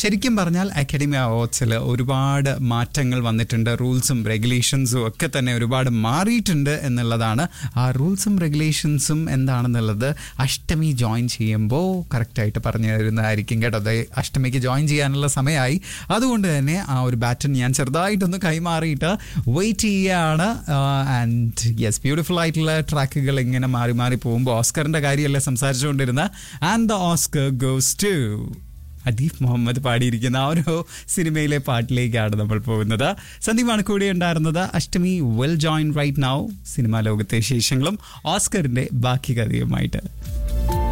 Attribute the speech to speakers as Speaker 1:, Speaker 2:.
Speaker 1: ശരിക്കും പറഞ്ഞാൽ അക്കാഡമി അവാർഡ്സിൽ ഒരുപാട് മാറ്റങ്ങൾ വന്നിട്ടുണ്ട് റൂൾസും റെഗുലേഷൻസും ഒക്കെ തന്നെ ഒരുപാട് മാറിയിട്ടുണ്ട് എന്നുള്ളതാണ് ആ റൂൾസും റെഗുലേഷൻസും എന്താണെന്നുള്ളത് അഷ്ടമി ജോയിൻ ചെയ്യുമ്പോൾ കറക്റ്റായിട്ട് പറഞ്ഞു തരുന്നതായിരിക്കും കേട്ടോ അതെ അഷ്ടമിക്ക് ജോയിൻ ചെയ്യാനുള്ള സമയമായി അതുകൊണ്ട് തന്നെ ആ ഒരു ബാറ്റൺ ഞാൻ ചെറുതായിട്ടൊന്ന് കൈമാറിയിട്ട് വെയിറ്റ് ചെയ്യുകയാണ് ആൻഡ് യെസ് ബ്യൂട്ടിഫുൾ ആയിട്ടുള്ള ട്രാക്കുകൾ ഇങ്ങനെ മാറി മാറി പോകുമ്പോൾ ഓസ്കറിന്റെ കാര്യമല്ലേ സംസാരിച്ചുകൊണ്ടിരുന്ന and the Oscar goes to Adeef Muhammad പാടിയിരിക്കുന്ന ആ ഒരു സിനിമയിലെ പാട്ടിലേക്കാണ് നമ്മൾ പോകുന്നത് സന്ദീപാണ് കൂടെ ഉണ്ടായിരുന്നത് Ashtami well join right now cinema ലോകത്തെ വിശേഷങ്ങളും ഓസ്കറിന്റെ ബാക്കി കഥയുമായിട്ട്